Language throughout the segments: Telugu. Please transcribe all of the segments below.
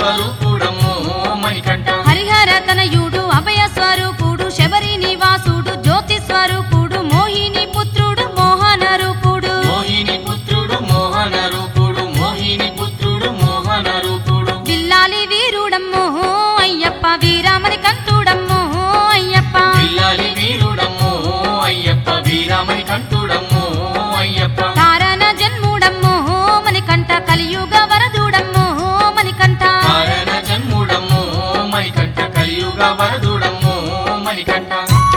స్వరూపుడమ్మో మణికంఠ హరిహర తనయుడు అభయ స్వరూపుడు శబరి నివాసుడు జ్యోతి స్వరూపుడు మోహిని పుత్రుడు మోహన రూపుడు మోహిని పుత్రుడు మోహన రూపుడు మోహిని పుత్రుడు మోహన రూపుడు విల్లాలి వీరుడమ్మో అయ్యప్ప వీరామణి కంతుడమ్మో అయ్యప్ప పిల్లాలి వీరుడమ్మో అయ్యప్ప వీరామణి కంఠుడమ్మో అయ్యప్ప కారణ జన్ముడమ్మో మణికంఠ కలియుగ వరదుడమ్మో మణికంఠ కారణ జన్ముడమ్మో మణికంఠ కలియుగ వరదుడమ్మో మణికంఠ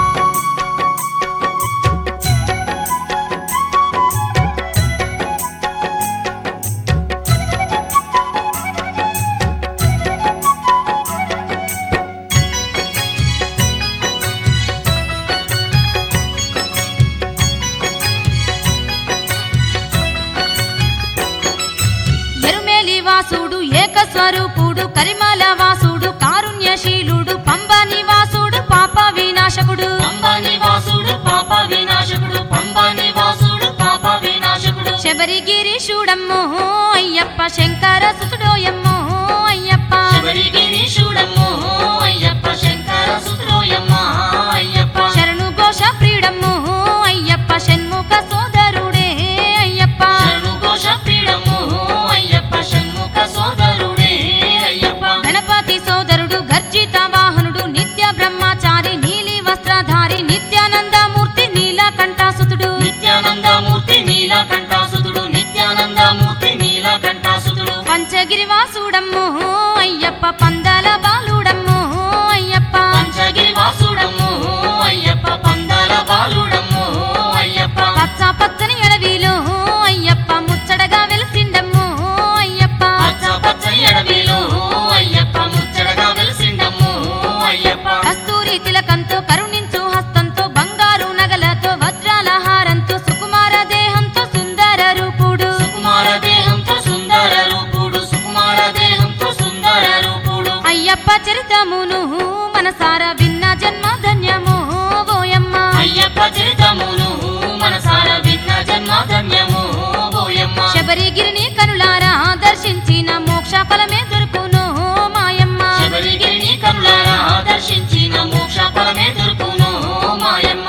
ఎరుమేలి వాసుడు ఏక స్వరూపుడు కరిమల వాసుడు కారుణ్యశీలుడు పంబ నివాసుడు పాప వినాశకుడు పంబా నివాసుడు పాప వినాశకుడు పంబా నివాసుడు పాప వినాశకుడు శబరిగిరీశుడమ్మో అయ్యప్ప శంకర సుతుడోయమ్మో అయ్యప్ప శబరిగిరీశుడమ్మో అయ్యప్ప శంకర సుత్రోయమ్మ అయ్యప్ప శరణు ఘోష ప్రియుడమ్మో అయ్యప్ప షణ్ముఖ సోదరుడే అయ్యప్ప శరణు ఘోష ప్రియుడమ్మో అయ్యప్ప షణ్ముఖ సోదరుడే అయ్యప్ప గణపతి సోదరుడు గర్జిత వాహనుడు నిత్య బ్రహ్మచారి నీలి వస్త్రధారి నిత్యానందమూర్తి నీలకంఠాసుతుడు నిత్యానందమూర్తి నీలకంఠాసుతుడు నిత్యానందమూర్తి నీలకంఠాసుతుడు పంచగిరి వాసుడమ్మో అయ్యప్ప పందల బాలుడమ్మో అయ్యప్ప పంచగిరి వాసుడమ్మో అయ్యప్ప పందల బాలుడమ్మో అయ్యప్ప పచ్చ పచ్చని అడవిలో అయ్యప్ప ముచ్చటగా వెలిసిండమ్మో అయ్యప్ప పచ్చ పచ్చని అడవిలో అయ్యప్ప ముచ్చటగా వెలిసిండమ్మో అయ్యప్ప కస్తూరి తిలకంతో కరుణించు హస్తంతో బంగారు నగలతో వజ్రాల హారంతో సుకుమార దేహంతో సుందర రూపుడు సుకుమార దేహంతో సుందర రూపుడు సుకుమార దేహంతో సుందర రూపుడు అయ్యప్ప చరితమును మనసార విన్న జన్మ ధన్యము ఓయమ్మ అయ్యప్ప చరితమును మనసార విన్న జన్మ ధన్యము ఓయమ్మ శబరిగిరిని కనులారా దర్శించిన మోక్ష ఫలమే దొరుకును మాయమ్మ శబరిగిరిని కనులారా దర్శించిన మోక్ష ఫలమే దొరుకును మాయమ్మ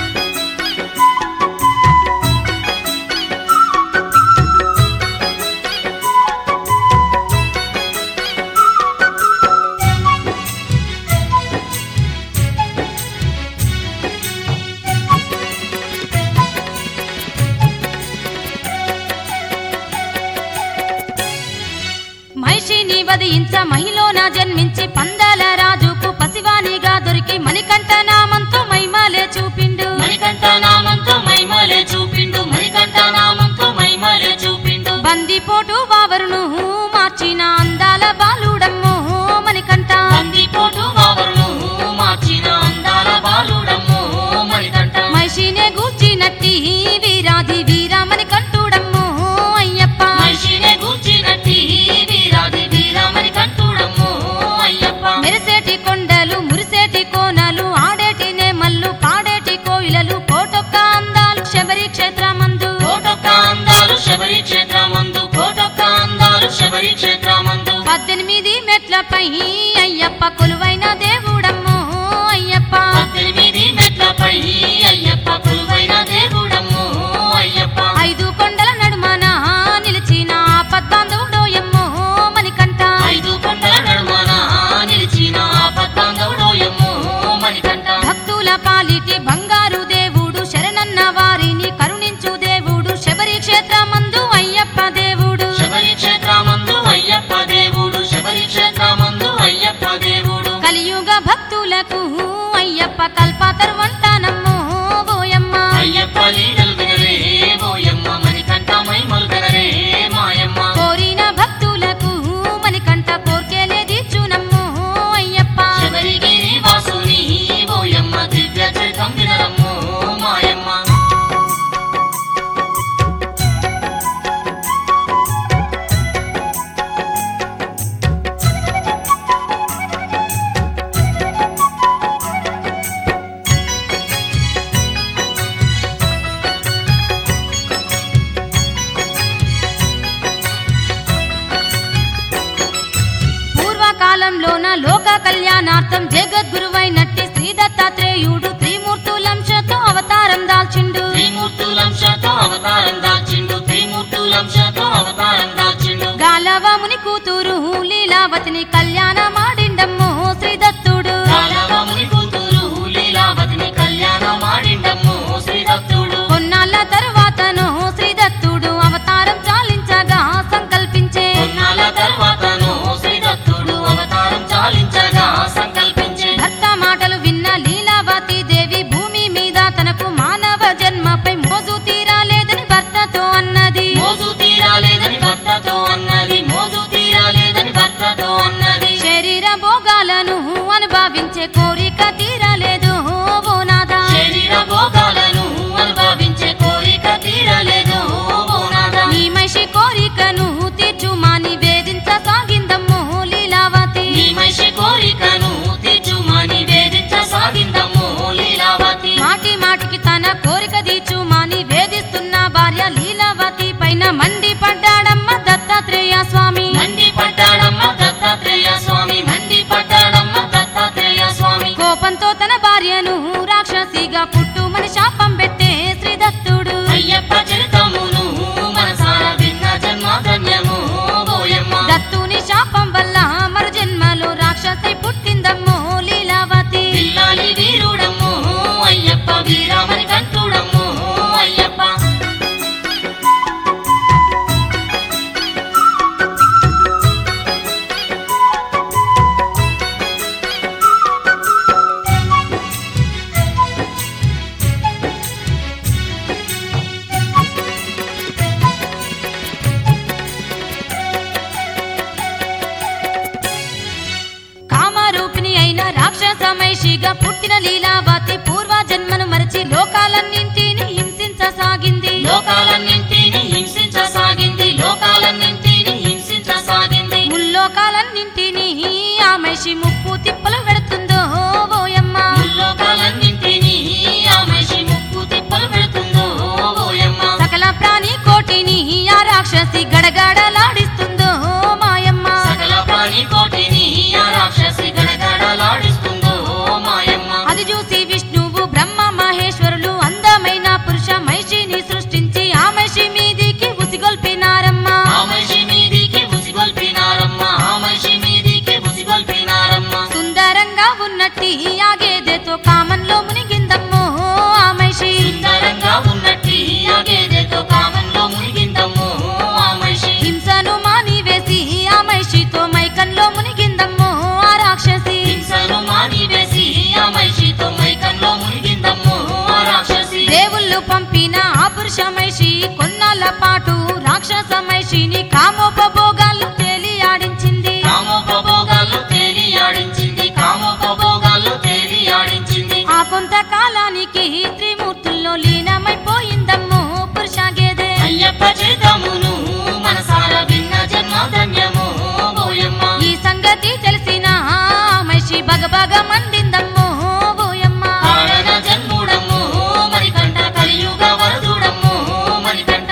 మహిషిని వధించ మహిళన జన్మించి పందాల రాజుకు పసివానిగా దొరికి మణికంఠ నామంతో మైమాలే చూపిండు మణికంఠ నామంతో మైమలే చూపిండు మణికంఠ నామంతో మైమలే చూపిండు బందిపోటు వావరును మార్చిన అందాల బాలుడమ్మో మణికంఠ బందిపోటు వావరును మార్చిన అందాల బాలుడమ్మో మణికంఠ మహిషినే గూర్చినట్టి వీరాది వీరామణి కంటుడమ్మో అయ్యప్ప మనిషినే గూర్చినట్టి వీరాది వీరామణి కంటుడమ్మో అయ్యప్ప మెరిసేటి కొండలు మురిసేటి కోనలు ఆడేటి నేమల్లు పాడేటి కోయిలలు కోటొక్క అందాలు శబరి క్షేత్రమందు కోటొక్క అందాలు శబరి క్షేత్రమందు కోటొక్క అందాలు శబరి క్షేత్రమందు పద్దెనిమిది మెట్లపై అయ్యప్ప కొలువైన దేవుడమ్మో అయ్యప్ప పద్దెనిమిది మెట్లపై అయ్యప్ప కొలువైన దేవుడమ్మో అయ్యప్ప ఐదు కొండల నడుమన నిలిచిన పద్మాంధవుడోయమ్మో మణికంఠ ఐదు కొండల నడుమన నిలిచిన ఆపద్బాంధవుడోయమ్మో మణికంఠ భక్తుల పాలిటి బంగారు దేవుడు శరణన్న వారిని కరుణించు దేవుడు శబరి క్షేత్రమందు అయ్యప్ప దేవుడు శబరి క్షేత్రమందు అయ్యప్ప దేవుడు శబరి క్షేత్రమందు అయ్యప్ప దేవుడు కలియుగ లోక కళ్యాణార్థం జగద్గురువైనట్టి శ్రీ దత్తాత్రేయుడు త్రిమూర్తులంశతో అవతారం దాల్చిండు త్రిమూర్తులంశతో అవతారం దాల్చిండు త్రిమూర్తులంశతో అవతారం దాల్చిండు గాలవముని కూతురు లీలావతిని కళ్యాణమాడిండమ్మో శ్రీ దత్తుడు కాలవముని కూతురు లీలావతిని కళ్యాణమాడిండమ్ము శ్రీదత్తుడు కొన్నాళ్ళ తరువాతను శ్రీ దత్తుడు అవతారం చాలించగా సంకల్పించే కొన్నాళ్ళ తర్వాతను శ్రీదత్తుడు అవతారం చాలించగా సంకల్పించే భర్త మాటలు విన్న లీలావతి దేవి భూమి మీద తనకు మానవ జన్మపై మోజు తీరాలేదని భర్తతో అన్నది మోజు తీరాలేదని భర్తతో అన్నది మోజు తీరాలేదని భర్తతో అన్నది శరీర భోగాలను అనుభవించే కోరిక తీరలేదు ఓ నాదా శరీర భోగాలను అనుభవించే కోరిక తీరలేదు ఓ నాదా నీ మనిషి కోరికను తీర్చుమాని వేధించసాగిందమ్మో లీలావతి నీ మనిషి కోరికను తీర్చుమని వేధించసాగిందమ్ము లీలావతి మాటి మాటికి తన కోరిక తీర్చుమాని వేధిస్తున్న భార్య లీలావతి పైన మండి పడ్డాడమ్మ దత్తాత్రేయ స్వామి మండి పడ్డాడమ్మ దత్తాత్రేయ స్వామి మండి పడ్డాడమ్మ దత్తాత్రేయ స్వామి కోపంతో తన భార్యను రాక్షసిగా పుట్టుమని శాపం పెట్టే శ్రీ దత్తుడు అయ్యప్ప చరితమును మనసార విన్న జన్మ ధన్యము ఓయమ్మ దత్తుని శాపం వల్ల మరు జన్మలో రాక్షసి పుట్టిందమ్మో లీలావతి పిల్లాలి వీరుడమ్ము అయ్యప్ప వీరమని కంటుడమ్ము అయ్యప్ప కామరూపిణి అయిన రాక్షసమైషిగా పుట్టిన లీలావతి పూర్వ జన్మను మరచి లోకాలన్నింటిని హింసించసాగింది లోకాలన్నింటిని హింసించసాగింది లోకాలన్నింటిని హింసించసాగింది ముల్లోకాలన్నింటిని ఆ మనిషి ముప్పు తిప్పలు పెడుతుందో ఓయమ్మ ముల్లోకాలన్నింటిని ఆ మనిషి ముక్కు తిప్పలు పెడుతుందో ఓయమ్మ సకల ప్రాణి కోటిని ఆ రాక్షసి గడగడలాడిస్తుందో మాయమ్మ సకల ప్రాణి కోటిని ఆ రాక్షసి గడగడలాడిస్తుందో మాయమ్మ అది చూసి విష్ణువు బ్రహ్మ మహేశ్వరులు అందమైన పురుష మహిషిని సృష్టించి ఆ మహిషి మీదికి ఉసిగొల్పినారమ్మ ఆ మనిషి మీదికి ఉసిగొల్పినారమ్మ ఆ మనిషి మీదికి ఉసిగొల్పినారమ్మ సుందరంగా ఉన్నట్టి ఆ గేదెతో కామంలో మునిగిందమ్మో ఆ మహిషి సుందరంగా ఉన్నట్టి ఆ గేదెతో కామంలో మునిగిందమ్ము ఆ మనిషి హింసను మానివేసి ఆ మహిషితో మైకంలో మునిగిందమ్మో ఆ రాక్షసి హింసను మానివేసి ఆ మనిషితో మైకంలో మునిగిందమ్ము ఆ రాక్షసి దేవుళ్ళు పంపిన ఆ పురుష మహిషి కొన్నాళ్ళ పాటు రాక్షస మహిషిని కామోపభోగాలు తేలి ఆడించింది కామోపభోగాల్లో తేలి ఆడించింది కామోపభోగాల్లో తేలి ఆడించింది ఆ కొంతకాలానికి త్రిమూర్తుల్లో లీనమైపోయిందమ్మో పురుష గేదె అయ్యప్ప చేతమును మనసార విన్న జన్మ ధన్యము ఓయమ్మ ఈ సంగతి తెలిసిన ఆ మనిషి బగబగ మండిందమ్మో ఓయమ్మ కారణ జన్ముడమ్ము మరికంట కలియుగ వరదుడమ్ము మరికంట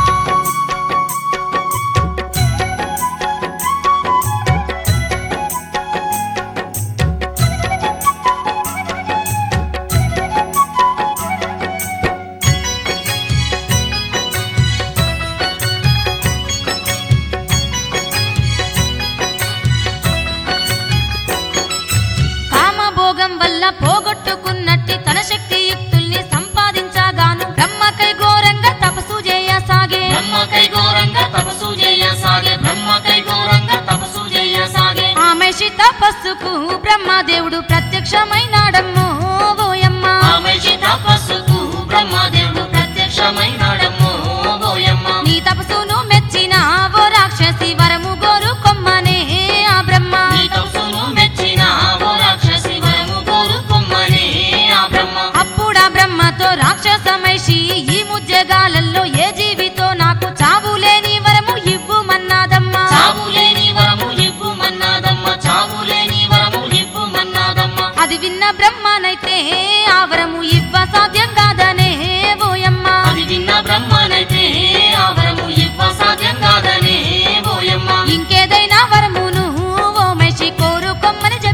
కామభోగం వల్ల పోగొట్టుకున్నట్టి తన శక్తి యుక్తుల్ని సంపాదించగాను బ్రహ్మకై ఘోరంగా తపస్సు చేయసాగే బ్రహ్మకై ఘోరంగా తపస్సు చేయసాగే బ్రహ్మకై ఘోరంగా తపస్సు చేయసాగే ఆ మనిషి తపస్సుకు బ్రహ్మదేవుడు ప్రత్యక్షమైనాడమ్మో ఓయమ్మ ఆ మనిషి తపస్సుకు బ్రహ్మదేవుడు ప్రత్యక్షమైనాడమ్ము ఓయమ్మ నీ తపస్సును మెచ్చిన ఓ రాక్షసి వరము గోరు కొమ్మనే ఆ బ్రహ్మ నీ తపస్సును మెచ్చిన ఓ రాక్షసి వరము కోరుకొమ్మనే ఆ బ్రహ్మ అప్పుడా బ్రహ్మతో రాక్షస మహిషి ఈ ముజ్జగాలల్లో ఏ జీవితో నాకు చావు లేని వరము ఇవ్వుమన్నాదమ్మా చావు లేని వరము ఇవ్వు మన్నాదమ్మ చావు లేని వరము ఇవ్వు మన్నాదమ్మ అది విన్న బ్రహ్మనైతే ఆ వరము ఇవ్వ సాధ్యం కాదనే ఓయమ్మ అది విన్న బ్రహ్మనైతే ఆ వరము ఇవ్వ సాధ్యం కాదనే ఓయమ్మ ఇంకేదైనా వరమును ఓ మనిషి కోరుకొమ్మని చెప్పి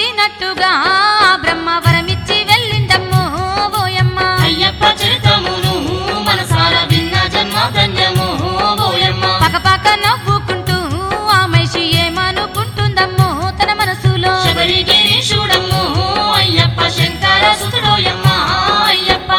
కోరినట్టుగా ఆ బ్రహ్మ వరమిచ్చి వెళ్ళిండమ్మో ఓయమ్మ అయ్యప్ప చరితమును మనసార విన్న జన్మ ధన్యము ఓయమ్మ పకపక నవ్వుకుంటూ ఆ మనిషి ఏమనుకుంటుందమ్మో తన మనసులో శబరిగిరీశుడమ్ము అయ్యప్ప శంకర సుతుడోయమ్మ అయ్యప్ప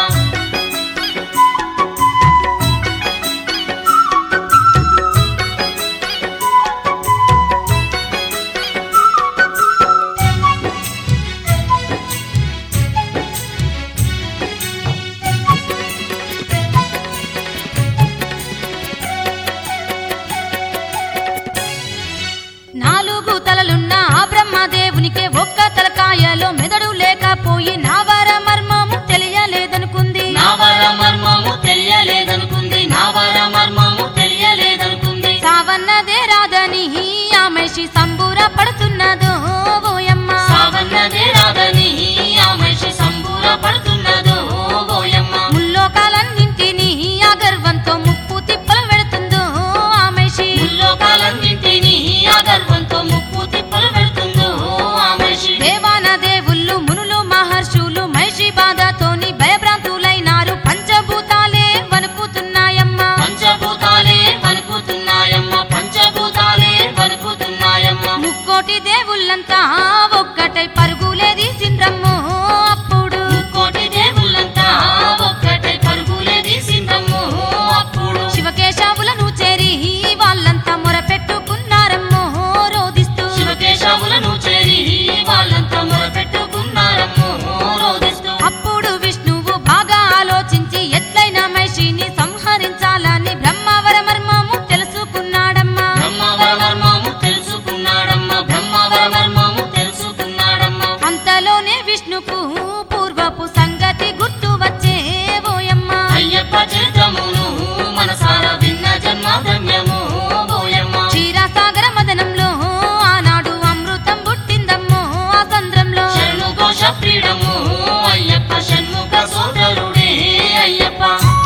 నాలుగు తలలున్న ఆ బ్రహ్మదేవునికే ఒక్క తలకాయలో మెదడు లేకపోయి నావర మర్మము తెలియలేదనుకుంది నావర మర్మము తెలియలేదనుకుంది నావర మర్మము తెలియలేదనుకుంది సావన్నదే రాదని ఆ మనిషి సంబూర పడుతున్నదో ఓయమ్మ సావన్నదే రాదని ఆ మనిషి సంబూర పడుతున్నదో ఓయమ్మ ముల్లోకాలన్నింటినీ ఆ గర్వంతో ముప్పు తిప్పలు పెడుతుందో ఆ మనిషి ముల్లోకాలన్నింటినీ ఆ గర్వంతో ముప్పు తిప్పలు పెడుతుందో ఆ మనిషి దేవాన దేవుళ్ళు మునులు మహర్షులు మహిషి బాధతోని భయభ్రాంతులైనారు పంచభూతాలే వణుకుతున్నాయమ్మా పంచభూతాలే వణుకుతున్నాయమ్మ పంచభూతాలే వణుకుతున్నాయమ్మ ముక్కోటి దేవుళ్ళంతా ఒక్కటై పరుగులే తీసిండ్రమ్మో అప్పుడు కోటి దేవుళ్ళంతా ఒక్కటై పరుగులే తీసిందమ్ము అప్పుడు శివకేశవులను చేరి వాళ్ళంతా మొరపెట్టుకున్నారమ్మో రోదిస్తూ శివకేశవులను చేరి వాళ్ళంతా మొరపెట్టుకున్నారమ్ము రోదిస్తూ అప్పుడు విష్ణువు బాగా ఆలోచించి ఎట్లయినా మహిషిని సంహరించాలని బ్రహ్మవర మర్మము తెలుసుకున్నాడమ్మా బ్రహ్మవర మర్మము తెలుసుకున్నాడమ్మ బ్రహ్మవర మర్మము తెలుసుకున్నాడమ్మ అంతలోనే విష్ణుకు పూర్వపు సంగతి గుర్తు వచ్చే ఓయమ్మ అయ్యప్ప చరితమును మనసార విన్న జన్మ ధన్యము ఓయమ్మ క్షీరసాగర మదనంలో ఆనాడు అమృతం పుట్టిందమ్మో ఆ సంద్రంలో శరణు ఘోష ప్రీడము అయ్యప్ప షణ్ముఖ సోదరుడే అయ్యప్ప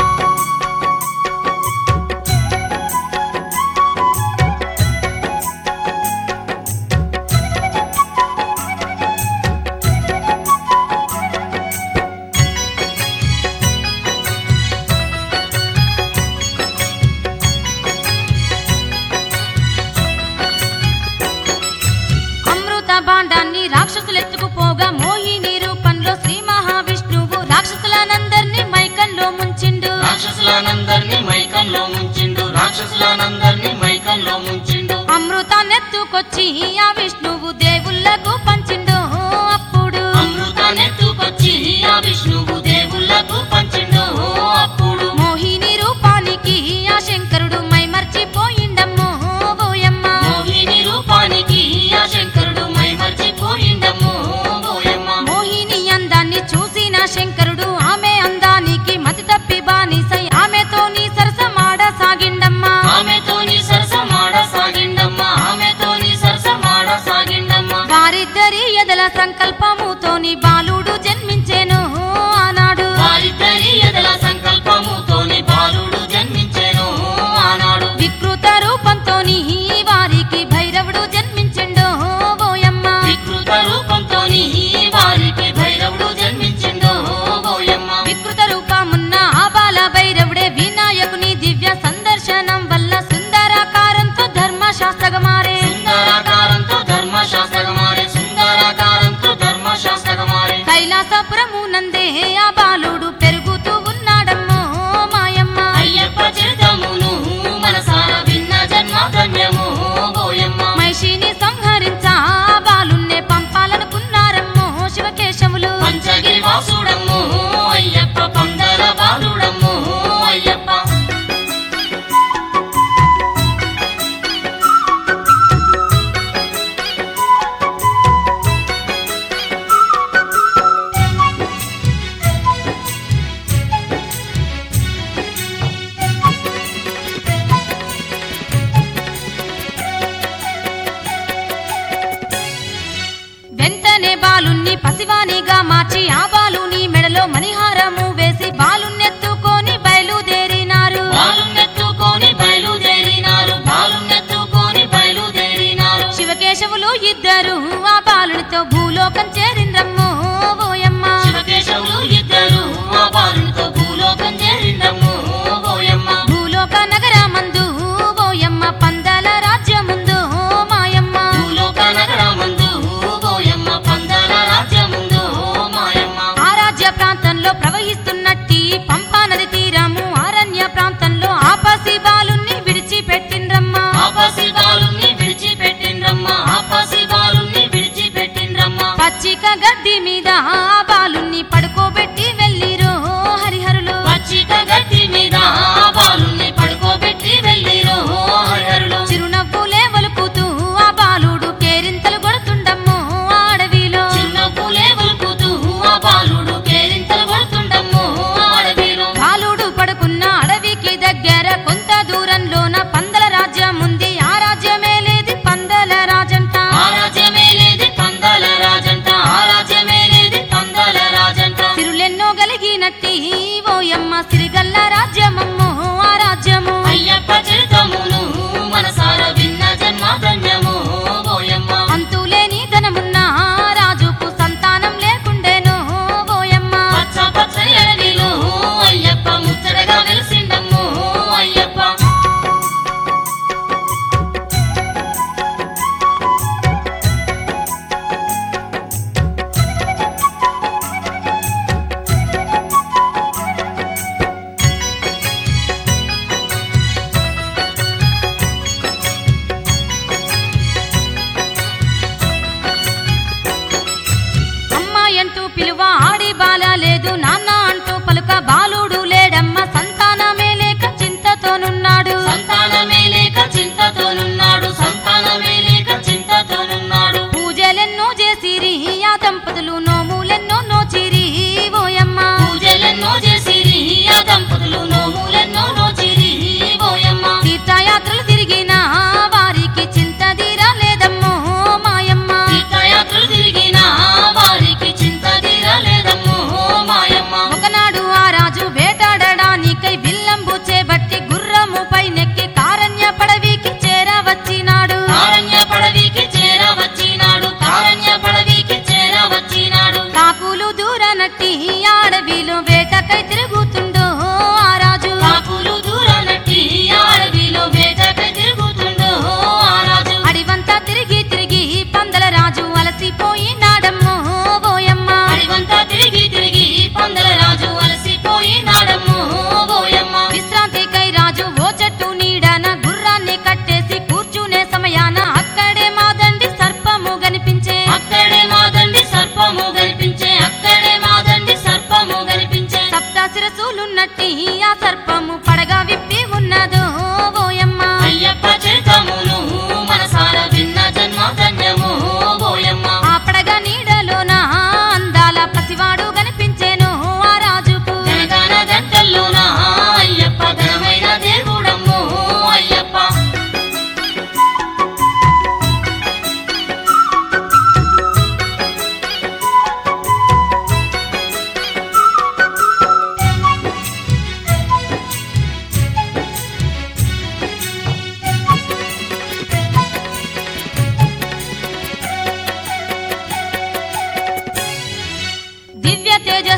అమృత భాండాన్ని రాక్షసులు ఎత్తుకుపోగా మోహిని రూపంలో శ్రీ మహావిష్ణువు రాక్షసులనందరినీ మైకంలో ముంచిండు రాక్షసులనందరినీ మైకంలో ముంచిండు రాక్షసులనందరినీ మైకంలో ముంచిండు అమృతాన్నెత్తుకొచ్చి ఆ విష్ణువు దేవుళ్ళకు పంచిండు అప్పుడు అమృతాన్నెత్తుకొచ్చి ఆ విష్ణువు దేవుళ్ళకు పంచిండు అప్పుడు మోహిని రూపానికి ఆ శంకరుడు మైమర్చిపోయిండమ్మో ఓయమ్మ మోహిని రూపానికి ఆ శంకరుడు మైమర్చిపోయిండమ్ము ఓయమ్మ మోహిని అందాన్ని చూసిన శంకరుడు ఆమె అందానికి మతి తప్పి బానిసై ఆమెతోని సరసమాడ సాగిండమ్మా ఆమెతోని సరసమాడ సాగిండమ్మ ఆమెతోని సరసమాడ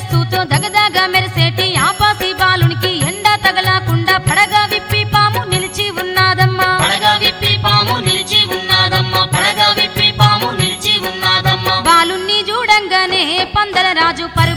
ధనస్సుతో దగదగ మెరిసేటి ఆపాసి బాలునికి ఎండ తగలకుండా పడగా విప్పి పాము నిలిచి ఉన్నాదమ్మా పడగా విప్పి పాము నిలిచి ఉన్నాదమ్మా పడగా విప్పి పాము నిలిచి ఉన్నాదమ్మా బాలుణ్ణి చూడంగానే పందల రాజు పరుగు